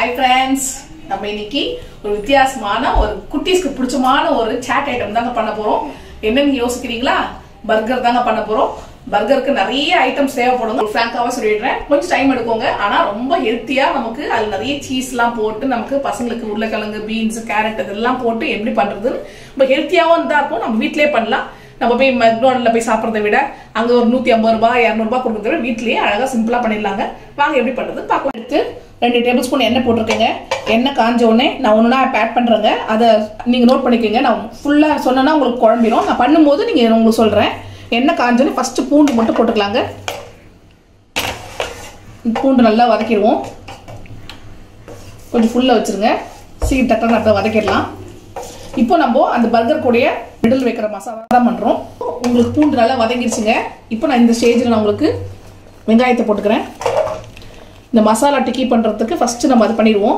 Hi friends நம்ம இன்னைக்கு ஒரு வித்தியாசமான ஒரு குட்டீஸ்க்கு பிடிச்சமான ஒரு சாட் ஐட்டம் தாங்க பண்ண போறோம் என்னன்னு யோசிக்கிறீங்களா பர்கர் தாங்க பண்ண போறோம் பர்கருக்கு நிறைய ஐட்டம்ஸ் தேவைப்படுங்க ஃப்ராங்காவா சொல்லிடுறேன் கொஞ்சம் டைம் எடுக்கோங்க ஆனா ரொம்ப ஹெல்த்தியா நமக்கு அதுல நிறைய சீஸ் எல்லாம் போட்டு நமக்கு பசங்களுக்கு உருளைக்கிழங்கு பீன்ஸ் கேரட் இதெல்லாம் போட்டு எப்படி பண்றதுன்னு ரொம்ப ஹெல்த்தியாவும் தான் இருக்கும் நம்ம வீட்லயே பண்ணலாம் நம்ம போய் மெக்டானல்ல போய் சாப்பிட்றத விட அங்க ஒரு நூத்தி ஐம்பது ரூபாய் இரநூறுபா கொடுக்கறத விட வீட்லயே அழகா சிம்பிளா பண்ணிடலாங்க வாங்க எப்படி பண்றது பார்க்கலாம் எடுத்து ரெண்டு டேபிள் ஸ்பூன் எண்ணெய் போட்டிருக்கேங்க எண்ணெய் காஞ்ச உடனே நான் ஒன்றுனா ஆட் பண்றேங்க அதை நீங்க நோட் பண்ணிக்கோங்க நான் ஃபுல்லா சொன்னேன்னா உங்களுக்கு குழம்பிடும் நான் பண்ணும்போது நீங்க உங்களுக்கு சொல்றேன் எண்ணெய் காஞ்சோடனே ஃபர்ஸ்ட் பூண்டு மட்டும் போட்டுக்கலாங்க பூண்டு நல்லா வதக்கிடுவோம் கொஞ்சம் ஃபுல்லாக வச்சிருங்க சீக்கிரம் டக்குனு அப்படியே வதக்கிடலாம் இப்போ நம்ம அந்த பர்கர் கூடய மிடில் வைக்கிற மசாலா தான் பண்ணுறோம் உங்களுக்கு பூண்டு நல்லா வதங்கிடுச்சுங்க இப்போ நான் இந்த ஸ்டேஜில் நான் உங்களுக்கு வெங்காயத்தை போட்டுக்கிறேன் இந்த மசாலா டிக்கி பண்ணுறதுக்கு ஃபஸ்ட்டு நம்ம அதை பண்ணிடுவோம்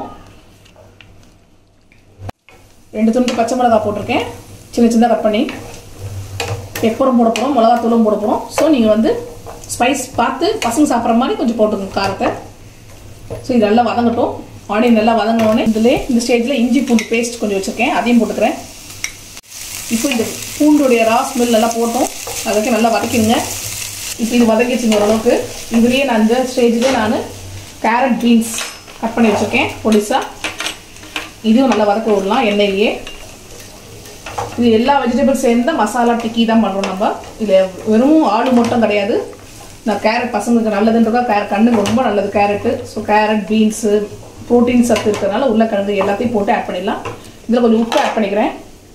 ரெண்டு துண்டு பச்சை மிளகா போட்டிருக்கேன் சின்ன சின்னதாக கட் பண்ணி பெப்பரும் போட போகிறோம் மிளகாத்தூளும் போட போகிறோம் ஸோ நீங்கள் வந்து ஸ்பைஸ் பார்த்து பசங்க சாப்பிட்ற மாதிரி கொஞ்சம் போட்டுக்கோங்க காரத்தை ஸோ இது நல்லா வதங்கட்டும் ஆனியன் நல்லா வதங்கினோடனே இதில் இந்த ஸ்டேஜில் இஞ்சி பூண்டு பேஸ்ட் கொஞ்சம் வச்சுருக்கேன் அதையும் போட்டுக்கிறேன் இப்போ இந்த பூண்டுடைய ரா ஸ்மெல் நல்லா போட்டோம் அதுக்கு நல்லா வதக்கிடுங்க இப்போ இது வதக்கிச்சுங்க ஓரளவுக்கு இதுலேயே நான் இந்த ஸ்டேஜ்லேயே நான் கேரட் பீன்ஸ் கட் பண்ணி வச்சுருக்கேன் பொடிசா இதுவும் நல்லா வதக்க விடலாம் எண்ணெயிலேயே இது எல்லா வெஜிடபிள்ஸ் சேர்ந்த மசாலா டிக்கி தான் பண்ணுறோம் நம்ம இதில் வெறும் ஆளு மட்டும் கிடையாது நான் கேரட் பசங்களுக்கு நல்லதுன்றதா கேரட் கண்ணுக்கு ரொம்ப நல்லது carrot so carrot beans protein சத்து இருக்கிறதுனால உருளைக்கிழங்கு எல்லாத்தையும் போட்டு ஆட் பண்ணிடலாம் இதில் கொஞ்சம் உப்பு ஆட் பண்ணிக்கிறேன்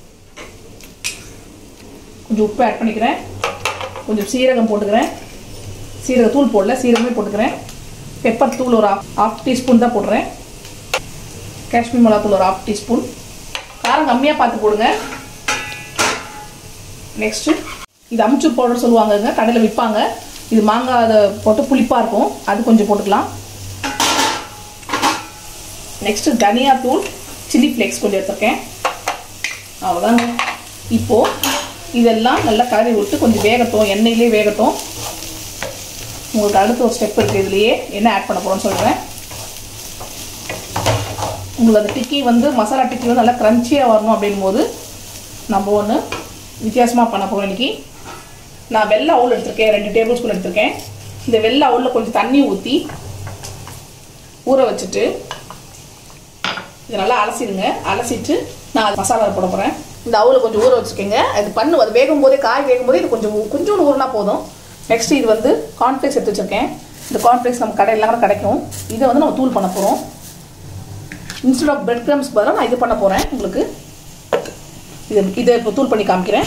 கொஞ்சம் உப்பு ஆட் பண்ணிக்கிறேன் கொஞ்சம் சீரகம் போட்டுக்கிறேன் சீரக தூள் போடல சீரகமே போட்டுக்கிறேன் பெப்பர் தூள் ஒரு ஆஃப் டீஸ்பூன் தான் போடுறேன் காஷ்மீர் மிளகா தூள் ஒரு ஆஃப் டீஸ்பூன் காரம் கம்மியாக பார்த்து போடுங்க நெக்ஸ்ட்டு இது அமுச்சூர் பவுடர் சொல்லுவாங்கங்க கடையில் விற்பாங்க இது மாங்காய் அதை போட்டு புளிப்பாக இருக்கும் அது கொஞ்சம் போட்டுக்கலாம் நெக்ஸ்ட்டு தனியா தூள் சில்லி ஃப்ளேக்ஸ் கொஞ்சம் எடுத்துருக்கேன் அவ்வளோதாங்க இப்போது இதெல்லாம் நல்லா கலரி விட்டு கொஞ்சம் வேகட்டும் எண்ணெயிலே வேகட்டும் உங்களுக்கு அடுத்த ஒரு ஸ்டெப் இருக்குது இதுலேயே என்ன ஆட் பண்ண போகிறோம்னு சொல்கிறேன் உங்களுக்கு அந்த டிக்கி வந்து மசாலா டிக்கி வந்து நல்லா க்ரன்ச்சியாக வரணும் அப்படின் போது நம்ம ஒன்று வித்தியாசமாக பண்ண போகிறோம் இன்றைக்கி நான் வெள்ளை அவுள் எடுத்திருக்கேன் ரெண்டு டேபிள் ஸ்பூன் எடுத்திருக்கேன் இந்த வெள்ளை அவுளில் கொஞ்சம் தண்ணி ஊற்றி ஊற வச்சுட்டு இதை நல்லா அலசிடுங்க அலசிட்டு நான் அது மசாலா போட போகிறேன் இந்த அவுளை கொஞ்சம் ஊற வச்சுக்கோங்க அது பண்ணு அது வேகும் போதே காய் வேகும் போதே இது கொஞ்சம் கொஞ்சோண்டு ஊறினா போதும் நெக்ஸ்ட் இது வந்து கார்ன்ஃப்ளேக்ஸ் எடுத்து வச்சுருக்கேன் இந்த கார்ன்ஃப்ளேக்ஸ் நம்ம கடையிலாம் கூட கிடைக்கும் இதை வந்து நம்ம தூள் பண்ண போகிறோம் இன்ஸ்டெட் ஆஃப் பிரெட் க்ரம்ஸ் பதிலாக நான் இது பண்ண போகிறேன் உங்களுக்கு இது இதை இப்போ தூள் பண்ணி காமிக்கிறேன்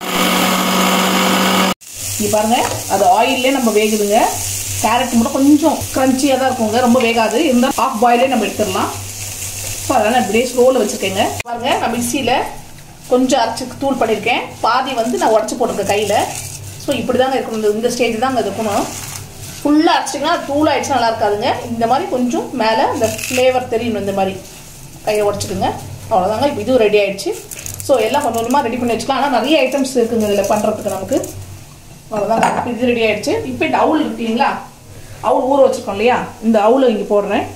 இங்கே பாருங்க அது ஆயிலே நம்ம வேகுதுங்க கேரட் மட்டும் கொஞ்சம் க்ரன்ச்சியாக தான் இருக்குங்க ரொம்ப வேகாது இருந்தால் ஆஃப் பாயிலே நம்ம எடுத்துடலாம் ஸோ அதனால் இப்படியே ஸ்லோவில் வச்சுருக்கேங்க பாருங்க நான் மிக்சியில் கொஞ்சம் அரைச்சி தூள் பண்ணியிருக்கேன் பாதி வந்து நான் உடச்சி போட்டிருக்கேன் கையில் ஸோ இப்படி தாங்க இருக்கணும் இந்த இந்த ஸ்டேஜ் தாங்க இருக்கணும் ஃபுல்லாக அரைச்சிட்டிங்கன்னா தூள் ஆகிடுச்சு நல்லா இருக்காதுங்க இந்த மாதிரி கொஞ்சம் மேலே இந்த ஃப்ளேவர் தெரியணும் இந்த மாதிரி கையை உடச்சிடுங்க அவ்வளோதாங்க இப்போ இதுவும் ரெடி ஆகிடுச்சு ஸோ எல்லாம் கொஞ்சம் கொஞ்சமாக ரெடி பண்ணி வச்சுக்கலாம் ஆனால் நிறைய ஐட்டம்ஸ் இருக்குங்க இதில் பண்ணுறதுக்கு நமக்கு அவ்வளோதாங்க இப்போ இது ரெடி ஆகிடுச்சு இப்போ இந்த அவுள் இருக்கீங்களா அவுள் ஊற வச்சுருக்கோம் இல்லையா இந்த அவுளை இங்கே போடுறேன்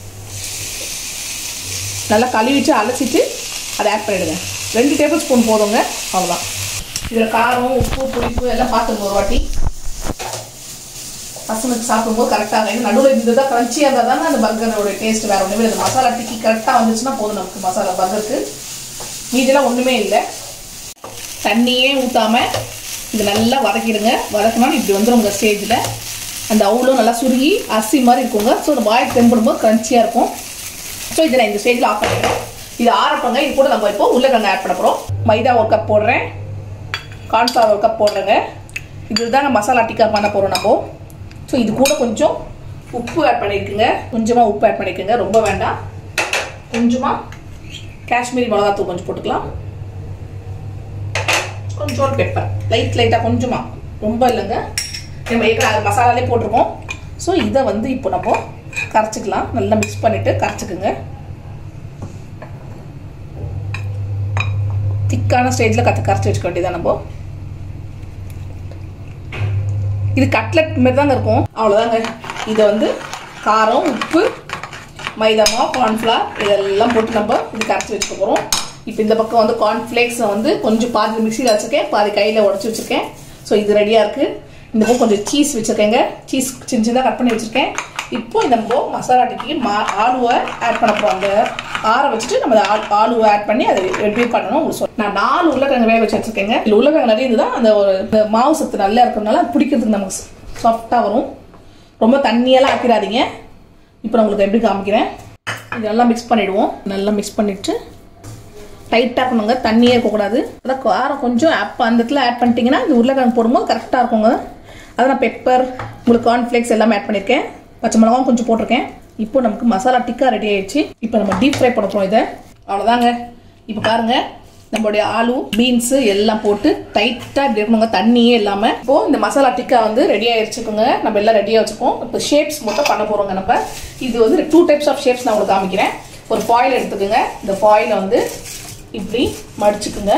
நல்லா கழுவிட்டு அலசிட்டு அதை ஆட் பண்ணிவிடுங்க ரெண்டு டேபிள் ஸ்பூன் போதுங்க அவ்வளோதான் இதில் காரம் உப்பு புளிப்பு எல்லாம் பார்த்துங்க ஒரு வாட்டி பசங்களுக்கு சாப்பிடும்போது கரெக்டாக இருக்கும் நடுவில் இருந்ததா க்ரன்ச்சியாக இருந்தால் தானே அந்த பர்கரோட டேஸ்ட் வேறு ஒன்றுமே இல்லை மசாலா டிக்கி கரெக்டாக வந்துச்சுன்னா போதும் நமக்கு மசாலா பர்கருக்கு மீதெல்லாம் ஒன்றுமே இல்லை தண்ணியே ஊற்றாமல் இது நல்லா வதக்கிடுங்க வதக்கினாலும் இப்படி வந்துடும் உங்கள் ஸ்டேஜில் அந்த அவ்வளோ நல்லா சுருகி அரிசி மாதிரி இருக்குங்க ஸோ அந்த வாய் தெம்படும்போது க்ரன்ச்சியாக இருக்கும் ஸோ இதை நான் இந்த ஸ்டேஜில் ஆஃப் பண்ணிடுறேன் இது ஆரப்பங்க இது கூட நம்ம இப்போ உருளைக்கிழங்கு ஆட் பண்ண போகிறோம் மைதா ஒரு கப் போடுறேன் கார்ன்ஃப்ளவர் ஒரு கப் போடுறேங்க இதுதான் மசாலா டிக்கா பண்ண போகிறோம் நம்ம ஸோ இது கூட கொஞ்சம் உப்பு ஆட் பண்ணியிருக்குங்க கொஞ்சமாக உப்பு ஆட் பண்ணிக்கோங்க ரொம்ப வேண்டாம் கொஞ்சமாக காஷ்மீரி மிளகாத்தூள் கொஞ்சம் போட்டுக்கலாம் கொஞ்சோண்டு பெப்பர் லைட் லைட்டாக கொஞ்சமாக ரொம்ப இல்லைங்க நம்ம ஏற்கனவே மசாலாலே போட்டிருக்கோம் ஸோ இதை வந்து இப்போ நம்ம கரைச்சிக்கலாம் நல்லா மிக்ஸ் பண்ணிவிட்டு கரைச்சிக்குங்க திக்கான ஸ்டேஜில் கற்று கரைச்சி வச்சுக்க வேண்டியதான் நம்ம இது கட்லெட் மாதிரி தாங்க இருக்கும் அவ்வளோதாங்க இதை வந்து காரம் உப்பு மைதா மாவு கார்ன்ஃப்ளவர் இதெல்லாம் போட்டு நம்ம இது கரைச்சி வச்சுக்க போகிறோம் இப்போ இந்த பக்கம் வந்து கார்ன்ஃப்ளேக்ஸை வந்து கொஞ்சம் பாதி மிக்சியில் வச்சுருக்கேன் பாதி கையில் உடச்சி வச்சுருக்கேன் ஸோ இது ரெடியாக இருக்குது இந்த பக்கம் கொஞ்சம் சீஸ் வச்சுருக்கேங்க சீஸ் சின்ன சின்னதாக கட் பண்ணி வச்சுருக்கேன் இப்போ இந்த நம்ம மசாலா டிக்கி மா ஆலுவை ஆட் பண்ண போகிறோம் அந்த ஆற வச்சுட்டு நம்ம ஆல் ஆலுவை ஆட் பண்ணி அதை எப்படி பண்ணணும் உங்களுக்கு சொல்றேன். நான் நாலு உருளைக்கிழங்கு வேக வச்சு வச்சுருக்கேங்க இல்லை உருளைக்கிழங்கு நிறைய இருந்தால் அந்த ஒரு இந்த மாவு சத்து நல்லா இருக்கிறதுனால அது பிடிக்கிறதுக்கு நமக்கு சாஃப்டாக வரும் ரொம்ப தண்ணியெல்லாம் ஆக்கிடாதீங்க இப்போ நான் உங்களுக்கு எப்படி காமிக்கிறேன் இது நல்லா மிக்ஸ் பண்ணிவிடுவோம் நல்லா மிக்ஸ் பண்ணிவிட்டு டைட்டாக இருக்கணுங்க தண்ணியே இருக்கக்கூடாது அதான் காரம் கொஞ்சம் ஆப் அந்த இடத்துல ஆட் பண்ணிட்டீங்கன்னா இந்த உருளைக்கிழங்கு போடும்போது கரெக்டாக இருக்குங்க அதை நான் பெப்பர் உங்களுக்கு கார்ன்ஃப்ளேக்ஸ் எல்லாமே ஆட் பண்ணியிருக்கேன் பச்சை மிளகாவும் கொஞ்சம் போட்டிருக்கேன் இப்போ நமக்கு மசாலா டிக்கா ரெடி ஆயிடுச்சு இப்போ நம்ம டீப் ஃப்ரை பண்ண போகிறோம் இதை அவ்வளோதாங்க இப்போ பாருங்க நம்மளுடைய ஆலு பீன்ஸு எல்லாம் போட்டு டைட்டாக இப்படி இருக்கணுங்க தண்ணியே இல்லாமல் இப்போ இந்த மசாலா டிக்கா வந்து ரெடி ஆயிடுச்சுக்கோங்க நம்ம எல்லாம் ரெடியாக வச்சுப்போம் இப்போ ஷேப்ஸ் மட்டும் பண்ண போகிறோங்க நம்ம இது வந்து டூ டைப்ஸ் ஆஃப் ஷேப்ஸ் நான் உங்களுக்கு காமிக்கிறேன் ஒரு ஃபாயில் எடுத்துக்கோங்க இந்த ஃபாயிலை வந்து இப்படி மடிச்சுக்குங்க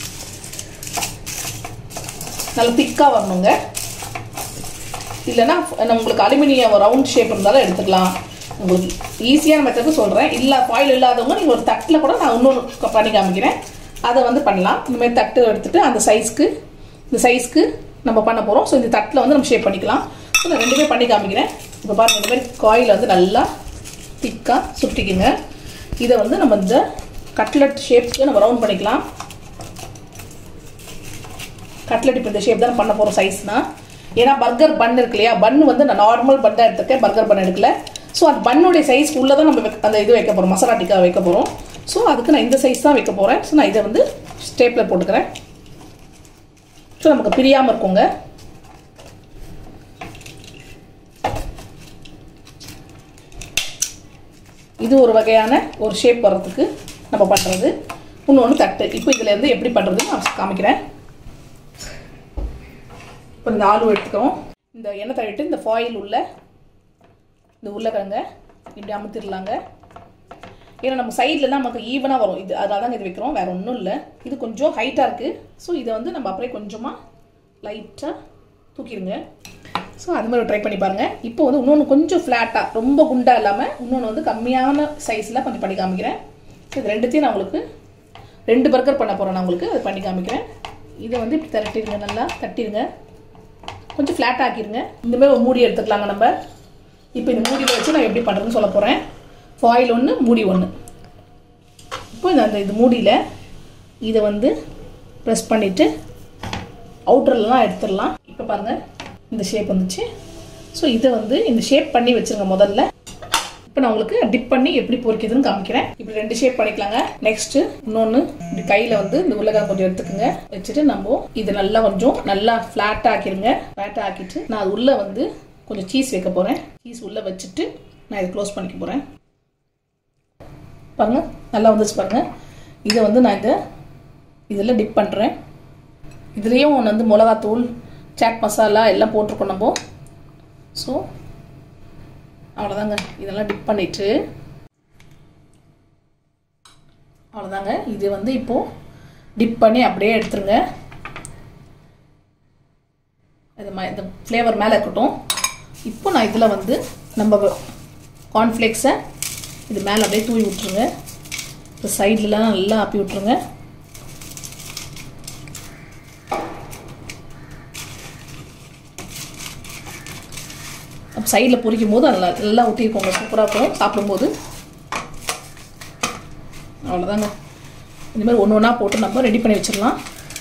நல்லா திக்காக வரணுங்க இல்லைன்னா உங்களுக்கு அலுமினியம் ரவுண்ட் ஷேப் இருந்தாலும் எடுத்துக்கலாம் உங்களுக்கு ஈஸியான மெத்தடு சொல்கிறேன் இல்லை ஃபாயில் இல்லாதவங்க நீங்கள் ஒரு தட்டில் கூட நான் இன்னொன்று பண்ணி காமிக்கிறேன் அதை வந்து பண்ணலாம் இந்த மாதிரி தட்டு எடுத்துட்டு அந்த சைஸ்க்கு இந்த சைஸ்க்கு நம்ம பண்ண போகிறோம் ஸோ இந்த தட்டில் வந்து நம்ம ஷேப் பண்ணிக்கலாம் ஸோ நான் ரெண்டுமே பண்ணி காமிக்கிறேன் இப்போ பாருங்கள் இந்த மாதிரி காயில் வந்து நல்லா திக்காக சுட்டிக்குங்க இதை வந்து நம்ம இந்த கட்லெட் ஷேப்ஸ்க்கு நம்ம ரவுண்ட் பண்ணிக்கலாம் கட்லெட் இப்போ இந்த ஷேப் தான் பண்ண போகிறோம் சைஸ்னா ஏன்னா பர்கர் பன் இருக்கு இல்லையா பன் வந்து நான் நார்மல் பன் தான் எடுத்திருக்கேன் பர்கர் பன் எடுக்கல ஸோ அந்த பண்ணுடைய சைஸ் உள்ளே தான் நம்ம வைக்க- அந்த இது வைக்க போகிறோம் மசாலா டிக்கா வைக்க போகிறோம் ஸோ அதுக்கு நான் இந்த சைஸ் தான் வைக்க போகிறேன் ஸோ நான் இதை வந்து ஸ்டேப்லர் போட்டுக்கிறேன் ஸோ நமக்கு பிரியாமல் இருக்குங்க இது ஒரு வகையான ஒரு ஷேப் வர்றதுக்கு நம்ம பண்ணுறது இன்னொன்று தட்டு இப்போ இதில் இருந்து எப்படி பண்ணுறதுன்னு நான் காமிக்கிறேன் இப்போ இந்த ஆலு எடுத்துக்கிறோம் இந்த எண்ணெய் தள்ளிட்டு இந்த ஃபாயில் உள்ள இந்த உருளைக்கிழங்க இப்படி அமுத்திடலாங்க ஏன்னா நம்ம சைடில் நமக்கு ஈவனாக வரும் இது அதனால தான் இது வைக்கிறோம் வேறு ஒன்றும் இல்லை இது கொஞ்சம் ஹைட்டாக இருக்குது ஸோ இதை வந்து நம்ம அப்படியே கொஞ்சமாக லைட்டாக தூக்கிடுங்க ஸோ அது மாதிரி ட்ரை பண்ணி பாருங்கள் இப்போ வந்து இன்னொன்று கொஞ்சம் ஃப்ளாட்டாக ரொம்ப குண்டாக இல்லாமல் இன்னொன்று வந்து கம்மியான சைஸில் கொஞ்சம் பண்ணி காமிக்கிறேன் இது ரெண்டுத்தையும் நான் உங்களுக்கு ரெண்டு பர்கர் பண்ண போகிறேன் நான் உங்களுக்கு அது பண்ணி காமிக்கிறேன் இதை வந்து இப்படி தட்டிடுங்க நல்லா தட்டிடுங்க கொஞ்சம் ஃப்ளாட் ஆக்கிடுங்க இந்த மாதிரி ஒரு மூடி எடுத்துக்கலாங்க நம்ம இப்போ இந்த மூடியில் வச்சு நான் எப்படி பண்ணுறதுன்னு சொல்ல போகிறேன் ஃபாயில் ஒன்று மூடி ஒன்று இப்போ இந்த அந்த இது மூடியில் இதை வந்து ப்ரெஸ் பண்ணிவிட்டு அவுட்டர்லாம் எடுத்துடலாம் இப்போ பாருங்கள் இந்த ஷேப் வந்துச்சு ஸோ இதை வந்து இந்த ஷேப் பண்ணி வச்சுருங்க முதல்ல இப்போ நான் உங்களுக்கு டிப் பண்ணி எப்படி பொரிக்குதுன்னு காமிக்கிறேன் இப்படி ரெண்டு ஷேப் பண்ணிக்கலாங்க நெக்ஸ்ட் இன்னொன்று இப்படி கையில் வந்து இந்த உருளைக்கிழங்கு கொஞ்சம் எடுத்துக்கோங்க வச்சுட்டு நம்ம இது நல்லா கொஞ்சம் நல்லா ஃப்ளாட் ஆக்கிடுங்க ஃப்ளாட் ஆக்கிட்டு நான் அது உள்ள வந்து கொஞ்சம் சீஸ் வைக்க போகிறேன் சீஸ் உள்ள வச்சுட்டு நான் இதை க்ளோஸ் பண்ணிக்க போகிறேன் பாருங்க நல்லா வந்துச்சு பாருங்க இதை வந்து நான் இதை இதில் டிப் பண்ணுறேன் இதுலேயும் வந்து மிளகாத்தூள் சாட் மசாலா எல்லாம் போட்டிருக்கோம் நம்ம ஸோ அவ்வளோதாங்க இதெல்லாம் டிப் பண்ணிட்டு அவ்வளோதாங்க இது வந்து இப்போது டிப் பண்ணி அப்படியே எடுத்துருங்க இது ம இந்த ஃப்ளேவர் மேலே இருக்கட்டும் இப்போ நான் இதில் வந்து நம்ம கார்ன்ஃப்ளேக்ஸை இது மேலே அப்படியே தூவி விட்ருங்க இந்த சைட்லலாம் நல்லா ஆப்பி விட்ருங்க சைடில் பொரிக்கும் போது நல்லா நல்லா ஒட்டியிருக்கோங்க சூப்பராக இருக்கும் சாப்பிடும்போது அவ்வளோதாங்க இந்த மாதிரி ஒன்று ஒன்றா போட்டு நம்ம ரெடி பண்ணி வச்சிடலாம்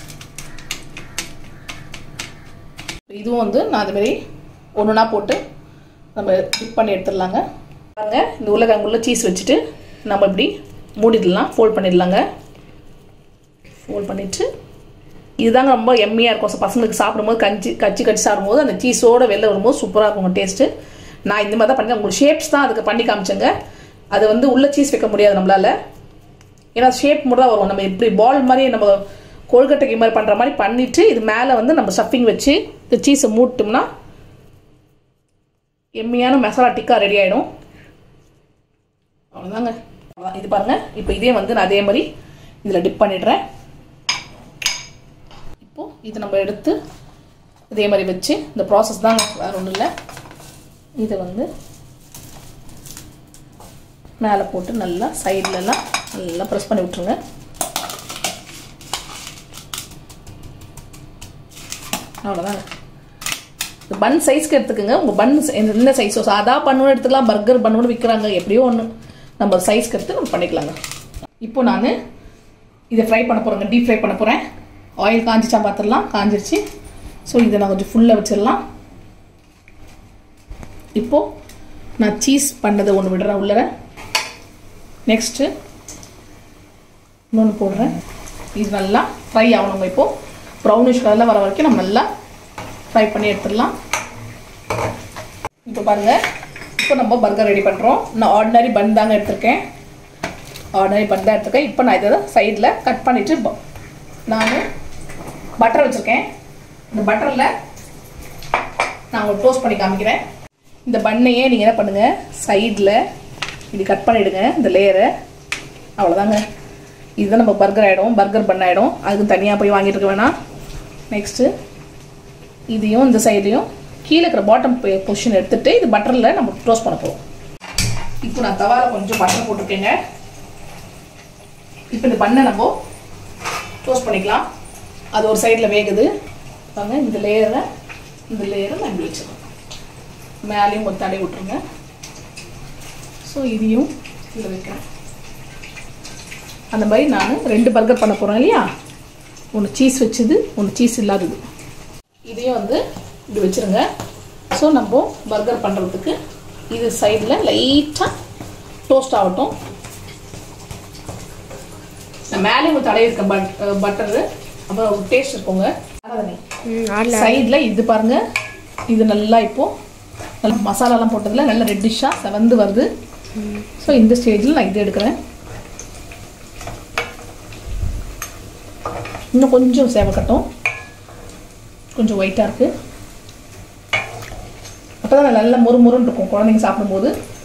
இதுவும் வந்து நான் அது மாதிரி ஒன்று ஒன்றா போட்டு நம்ம டிப் பண்ணி எடுத்துடலாங்க பாருங்க இந்த உருளைக்கிழங்குள்ள சீஸ் வச்சுட்டு நம்ம இப்படி மூடிடலாம் ஃபோல்ட் பண்ணிடலாங்க ஃபோல்ட் பண்ணிவிட்டு இதுதாங்க ரொம்ப எம்மியாக இருக்கும் So, பசங்களுக்கு சாப்பிடும்போது கஞ்சி கச்சி கச்சி சாப்பிடும்போது அந்த சீஸோட வெளில வரும்போது சூப்பராக இருக்கும் டேஸ்ட்டு நான் இந்த மாதிரி தான் பண்ணி உங்களுக்கு ஷேப்ஸ் தான் அதுக்கு பண்ணி காமிச்சேங்க அது வந்து உள்ள சீஸ் வைக்க முடியாது நம்மளால ஏன்னா ஷேப் மட்டும் தான் வரும் நம்ம இப்படி பால் மாதிரி நம்ம கொழுக்கட்டைக்கு மாதிரி பண்ணுற மாதிரி பண்ணிட்டு இது மேலே வந்து நம்ம ஸ்டஃபிங் வச்சு இந்த சீஸை மூட்டோம்னா எம்மியான மசாலா டிக்கா ரெடி ஆகிடும் அவ்வளோதாங்க அவ்வளோதான். இது பாருங்க இப்போ இதே வந்து நான் அதே மாதிரி இதில் டிப் பண்ணிடுறேன் இப்போ இது நம்ம எடுத்து இதே மாதிரி வச்சு இந்த ப்ராசஸ் தாங்க வேறு ஒன்றும் இல்லை இதை வந்து மேலே போட்டு நல்லா சைட்லலாம் நல்லா ப்ரெஸ் பண்ணி விட்ருங்க அவ்வளோதாங்க இந்த பன் சைஸ்க்கு எடுத்துக்கோங்க உங்கள் பன் என்ன சைஸோ சாதா பண்ணுன்னு எடுத்துக்கலாம் பர்கர் பண்ணுன்னு விற்கிறாங்க எப்படியோ ஒன்று நம்ம சைஸ்க்கு எடுத்து நம்ம பண்ணிக்கலாங்க இப்போ நான் இதை ஃப்ரை பண்ண போகிறேங்க டீப் ஃப்ரை பண்ண போகிறேன் ஆயில் காஞ்சிச்சா பார்த்துடலாம் காஞ்சிருச்சு ஸோ இதை நான் கொஞ்சம் ஃபுல்லாக வச்சிடலாம் இப்போது நான் சீஸ் பண்ணதை ஒன்று விடுறேன் உள்ளர நெக்ஸ்ட்டு இன்னொன்று போடுறேன் இது நல்லா ஃப்ரை ஆகணுங்க இப்போது ப்ரௌனிஷ் கலரில் வர வரைக்கும் நம்ம நல்லா ஃப்ரை பண்ணி எடுத்துடலாம் இப்போ பாருங்கள் இப்போ நம்ம பர்கர் ரெடி பண்ணுறோம் நான் ஆர்டினரி பன் தாங்க எடுத்திருக்கேன் ஆர்டினரி பன் தான் எடுத்திருக்கேன் இப்போ நான் இதை சைடில் கட் பண்ணிவிட்டு நான் பட்டர் வச்சுருக்கேன் இந்த பட்டரில் நான் உங்களுக்கு டோஸ்ட் பண்ணி காமிக்கிறேன் இந்த பண்ணையே நீங்கள் என்ன பண்ணுங்கள் சைடில் இப்படி கட் பண்ணிவிடுங்க இந்த லேயரை அவ்வளோதாங்க இதுதான் நம்ம பர்கர் ஆகிடும் பர்கர் பண்ண ஆகிடும் அதுக்கு தனியாக போய் வாங்கிட்டு இருக்க வேணாம் நெக்ஸ்ட்டு இதையும் இந்த சைடையும் கீழே இருக்கிற பாட்டம் பொசிஷன் எடுத்துகிட்டு இது பட்டரில் நம்ம டோஸ்ட் பண்ண போகிறோம் இப்போ நான் தவாவில் கொஞ்சம் பட்டர் போட்டிருக்கேங்க இப்போ இந்த பண்ணை நம்ம டோஸ்ட் பண்ணிக்கலாம் அது ஒரு சைடில் வேகுது பாருங்க இந்த லேயரை இந்த லேயரை நான் இப்படி வச்சுருக்கேன் மேலேயும் கொஞ்சம் தடை விட்ருங்க ஸோ இதையும் இதில் வைக்கிறேன் அந்த மாதிரி நான் ரெண்டு பர்கர் பண்ண போகிறேன் இல்லையா ஒன்று சீஸ் வச்சுது ஒன்று சீஸ் இல்லாதது இதையும் வந்து இப்படி வச்சுருங்க ஸோ நம்ம பர்கர் பண்ணுறதுக்கு இது சைடில் லைட்டாக டோஸ்ட் ஆகட்டும் மேலேயும் கொஞ்சம் தடவி இருக்க பட் பட்டரு அப்புறம் ஒரு டேஸ்ட் இருக்குங்க சைடில் இது பாருங்க இது நல்லா இப்போ நல்லா மசாலாலாம் போட்டதில் நல்லா ரெட்டிஷாக செவந்து வருது ஸோ இந்த ஸ்டேஜில் நான் இது எடுக்கிறேன் இன்னும் கொஞ்சம் சேவக்கட்டும் கொஞ்சம் ஒயிட்டாக இருக்குது அப்போ தான் நல்லா மொறு மொறுன்னு இருக்கும் குழந்தைங்க சாப்பிடும்போது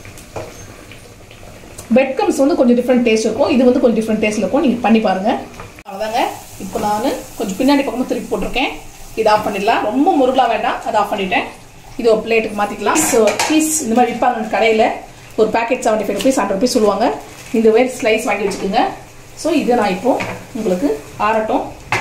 பெட் கம்ஸ் வந்து கொஞ்சம் டிஃப்ரெண்ட் டேஸ்ட் இருக்கும் இது வந்து கொஞ்சம் டிஃப்ரெண்ட் டேஸ்ட்டில் இருக்கும் நீங்கள் பண்ணி பாருங்கள் அவ்வளோதாங்க இப்போ நான் கொஞ்சம் பின்னாடி பக்கமாக திருப்பி போட்டிருக்கேன் இது ஆஃப் பண்ணிடலாம் ரொம்ப முருகலாக வேண்டாம் அதை ஆஃப் பண்ணிட்டேன் இது ஒரு பிளேட்டுக்கு மாற்றிக்கலாம் ஸோ சீஸ் இந்த மாதிரி விற்பாங்க கடையில் ஒரு packet seventy five rupees hundred rupees சொல்லுவாங்க இந்த மாதிரி ஸ்லைஸ் வாங்கி வச்சுக்கோங்க ஸோ இதை நான் இப்போது உங்களுக்கு ஆறட்டும்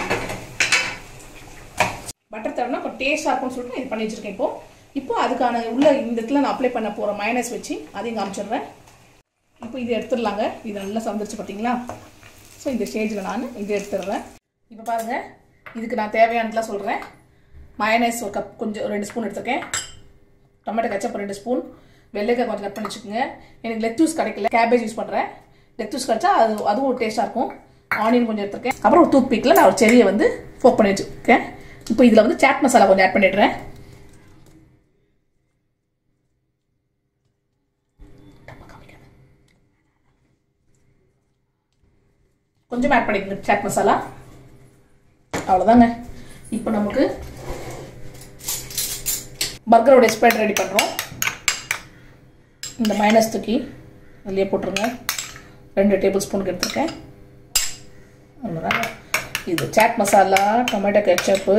பட்டர் தரனா இப்போ டேஸ்ட்டாக இருக்கும்னு சொல்லிட்டு இது பண்ணி வச்சுருக்கேன் இப்போ இப்போ அதுக்கான உள்ள இந்த இடத்துல நான் அப்ளை பண்ண போகிற மைனஸ் வச்சு அதையும் காமிச்சிடுறேன் இப்போ இது எடுத்துடலாங்க இது நல்லா சந்திரிச்சு பார்த்தீங்களா ஸோ இந்த ஸ்டேஜில் நான் இது எடுத்துடுறேன் இப்போ பாருங்கள் இதுக்கு நான் தேவையானதுலாம் சொல்கிறேன் மயனைஸ் ஒரு கப் கொஞ்சம் ரெண்டு ஸ்பூன் எடுத்துருக்கேன் டொமேட்டோ கச்சப் ரெண்டு ஸ்பூன் வெள்ளைக்காய் கொஞ்சம் கட் பண்ணி வச்சுக்கோங்க எனக்கு லெத்தூஸ் கிடைக்கல கேபேஜ் யூஸ் பண்ணுறேன் லெத்தூஸ் கிடைச்சா அது அதுவும் ஒரு டேஸ்ட்டாக இருக்கும் ஆனியன் கொஞ்சம் எடுத்துருக்கேன் அப்புறம் ஒரு டூத் பிக்கில் நான் ஒரு செடியை வந்து ஃபோக் பண்ணி வச்சுருக்கேன் இப்போ இதில் வந்து சாட் மசாலா கொஞ்சம் ஆட் பண்ணிடுறேன் கொஞ்சம் ஆட் பண்ணிக்கோங்க சாட் மசாலா அவ்வளோதாங்க இப்போ நமக்கு பர்கரோட ஸ்ப்ரெட் ரெடி பண்ணுறோம் இந்த மைனஸ் தூக்கி அதுலேயே போட்டுருங்க ரெண்டு டேபிள் ஸ்பூனுக்கு எடுத்துருக்கேன் அவ்வளோதாங்க இது சாட் மசாலா டொமேட்டோ கெச்சப்பு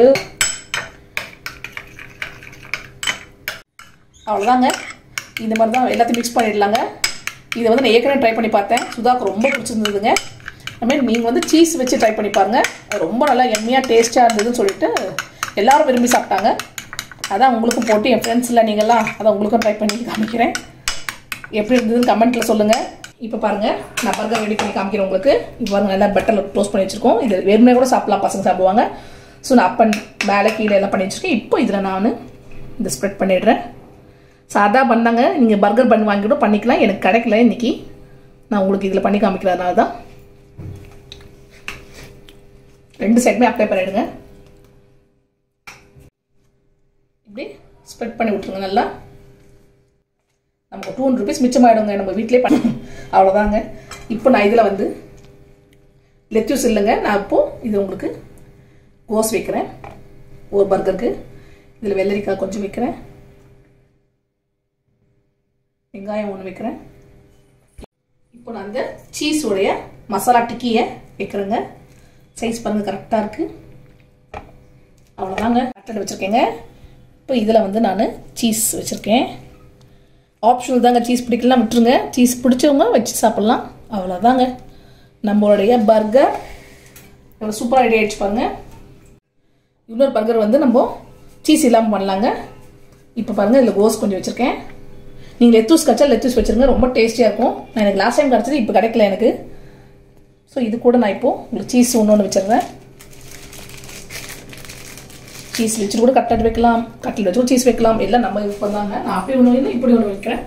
அவ்வளோதாங்க இந்த மாதிரி தான் எல்லாத்தையும் மிக்ஸ் பண்ணிடலாங்க இதை வந்து நான் ஏற்கனவே ட்ரை பண்ணி பார்த்தேன் சுதாக்கு ரொம்ப பிடிச்சிருந்ததுங்க அதுமாதிரி நீங்கள் வந்து சீஸ் வச்சு ட்ரை பண்ணி பாருங்கள் ரொம்ப நல்லா எம்மியாக டேஸ்ட்டாக இருந்ததுன்னு சொல்லிட்டு எல்லாரும் விரும்பி சாப்பிட்டாங்க அதான் உங்களுக்கும் போட்டு என் ஃப்ரெண்ட்ஸில் நீங்கள்லாம் அதை உங்களுக்கும் ட்ரை பண்ணி காமிக்கிறேன் எப்படி இருந்ததுன்னு கமெண்ட்டில் சொல்லுங்கள் இப்போ பாருங்கள் நான் பர்கர் ரெடி பண்ணி காமிக்கிறேன் உங்களுக்கு இப்போ பாருங்கள் நல்லா பட்டரில் க்ளோஸ் பண்ணி வச்சுருக்கோம் இது வெறுமனே கூட சாப்பிடலாம் பசங்க சாப்பிடுவாங்க ஸோ நான் அப்பன் மேலே கீழே எல்லாம் பண்ணி வச்சுருக்கேன் இப்போ இதில் நான் இந்த ஸ்ப்ரெட் பண்ணிடுறேன் சாதா பண்ணாங்க நீங்கள் பர்கர் பண்ணி வாங்கி கூட பண்ணிக்கலாம் எனக்கு கிடைக்கல இன்னைக்கு நான் உங்களுக்கு இதில் பண்ணி காமிக்கிறதுனால தான் ரெண்டு சைடுமே அப்ளை பண்ணிடுங்க இப்படி ஸ்ப்ரெட் பண்ணி விட்ருங்க நல்லா நமக்கு டூ ஹண்ட்ரட் ருபீஸ் மிச்சமாயிடுங்க நம்ம வீட்டிலே பண்ண அவ்வளோதாங்க இப்போ நான் இதில் வந்து லெத்யூஸ் இல்லைங்க நான் இப்போது இது உங்களுக்கு கோஸ் வைக்கிறேன் ஒரு பர்கருக்கு இதில் வெள்ளரிக்காய் கொஞ்சம் வைக்கிறேன் வெங்காயம் ஒன்று வைக்கிறேன் இப்போ நான் அந்த சீஸோடைய மசாலா டிக்கியை வைக்கிறேங்க சைஸ் பாருங்கள் கரெக்டாக இருக்குது அவ்வளோதாங்க கட்டட் வச்சுருக்கேங்க இப்போ இதில் வந்து நான் சீஸ் வச்சுருக்கேன் ஆப்ஷனல் தாங்க சீஸ் பிடிக்கலாம் விட்டுருங்க சீஸ் பிடிச்சவங்க வச்சு சாப்பிட்லாம் அவ்வளோதாங்க நம்மளுடைய பர்கர் எவ்வளோ சூப்பராக ரெடி ஆகிடுச்சு பாருங்க இன்னொரு பர்கர் வந்து நம்ம சீஸ் இல்லாமல் பண்ணலாங்க இப்போ பாருங்கள் இதில் கோஸ் கொஞ்சம் வச்சுருக்கேன் நீங்கள் லெத்தூஸ் கச்சா லெத்தூஸ் வச்சுருங்க ரொம்ப டேஸ்டியாக இருக்கும் நான் எனக்கு லாஸ்ட் டைம் கிடச்சது இப்போ கிடைக்கல எனக்கு ஸோ இது கூட நான் இப்போது உங்களுக்கு சீஸ் ஒன்று ஒன்று வச்சிடுறேன் சீஸ் வச்சுட்டு கூட கட்லட் வைக்கலாம் கட்லட் வச்சு கூட சீஸ் வைக்கலாம் எல்லாம் நம்ம யூஸ் பண்ணாங்க நான் அப்படி ஒன்று இல்லை இப்படி ஒன்று வைக்கிறேன்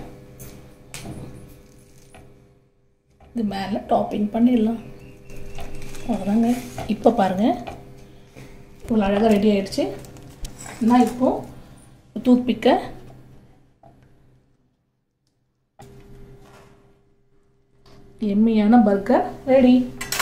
இது மேலே டாப்பிங் பண்ணிடலாம் அவ்வளோதாங்க இப்போ பாருங்கள் இவ்வளோ அழகாக ரெடி ஆயிடுச்சு நான் இப்போது டூத் பிக்கை எம்மியான பர்கர் ரெடி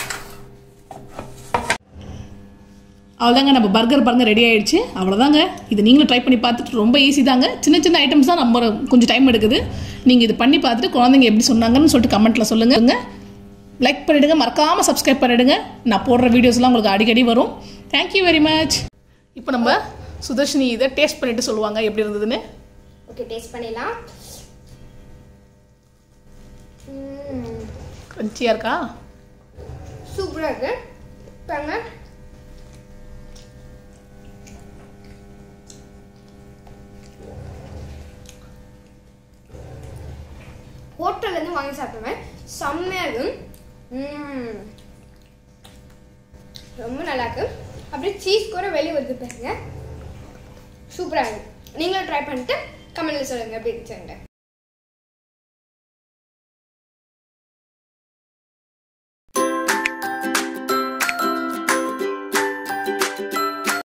அவ்வளோதாங்க நம்ம பர்கர் பாருங்க ரெடி ஆயிடுச்சு அவ்வளோதாங்க இது நீங்களும் ட்ரை பண்ணி பார்த்துட்டு ரொம்ப ஈஸி தாங்க சின்ன சின்ன ஐட்டம்ஸ் தான் நம்ம கொஞ்சம் டைம் எடுக்குது நீங்கள் இது பண்ணி பார்த்துட்டு குழந்தைங்க எப்படி சொன்னாங்கன்னு சொல்லிட்டு கமெண்ட்டில் சொல்லுங்க லைக் பண்ணிடுங்க மறக்காமல் சப்ஸ்கிரைப் பண்ணிடுங்க நான் போடுற வீடியோஸ்லாம் உங்களுக்கு அடிக்கடி வரும் தேங்க்யூ வெரி மச் இப்போ நம்ம சுதர்ஷினி இதை டேஸ்ட் பண்ணிட்டு சொல்லுவாங்க எப்படி இருந்ததுன்னு ஓகே டேஸ்ட் பண்ணிடலாம் கிரன்ச்சியாக இருக்கா சூப்பராக இருக்கு பாருங்க ஹோட்டல்லேருந்து வாங்கி சாப்பிடுவேன் செம்மையாக இருக்கும் ம். ரொம்ப நல்லா இருக்கு அப்படியே சீஸ் கூட வெளியே வருது பாருங்க சூப்பராக இருக்கு நீங்களும் ட்ரை பண்ணிட்டு கமெண்ட்ல சொல்லுங்க எப்படி இருந்துச்சுன்ட்டு